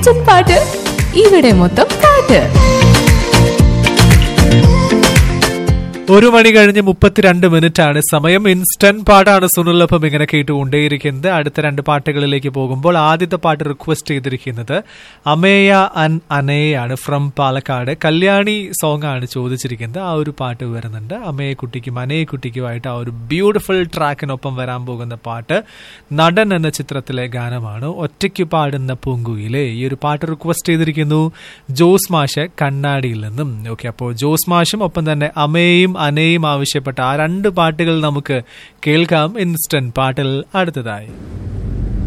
instant പാട്ട് ഇവിടെ മൊത്തം പാട്ട് ഒരു മണി കഴിഞ്ഞ് മുപ്പത്തിരണ്ട് മിനിറ്റ് ആണ് സമയം ഇൻസ്റ്റന്റ് പാട്ടാണ് സുനിലൊപ്പം ഇങ്ങനെ കേട്ടുകൊണ്ടേയിരിക്കുന്നത് അടുത്ത രണ്ട് പാട്ടുകളിലേക്ക് പോകുമ്പോൾ ആദ്യത്തെ പാട്ട് റിക്വസ്റ്റ് ചെയ്തിരിക്കുന്നത് അമേയ അൻ അനയാണ് ഫ്രം പാലക്കാട് കല്യാണി സോങ് ആണ് ചോദിച്ചിരിക്കുന്നത് ആ ഒരു പാട്ട് വരുന്നുണ്ട് അമയ കുട്ടിക്കും അനയ കുട്ടിക്കുമായിട്ട് ആ ഒരു ബ്യൂട്ടിഫുൾ ട്രാക്കിനൊപ്പം വരാൻ പോകുന്ന പാട്ട് നടൻ എന്ന ചിത്രത്തിലെ ഗാനമാണ് ഒറ്റയ്ക്ക് പാടുന്ന പൂങ്കുയിലെ ഈ ഒരു പാട്ട് റിക്വസ്റ്റ് ചെയ്തിരിക്കുന്നു ജോസ് മാഷ് കണ്ണാടിയിൽ നിന്നും ഓക്കെ അപ്പോൾ ജോസ് മാഷും ഒപ്പം തന്നെ അമേയും അനയും ആവശ്യപ്പെട്ട ആ രണ്ട് പാട്ടുകൾ നമുക്ക് കേൾക്കാം ഇൻസ്റ്റന്റ് പാട്ടിൽ അടുത്തതായി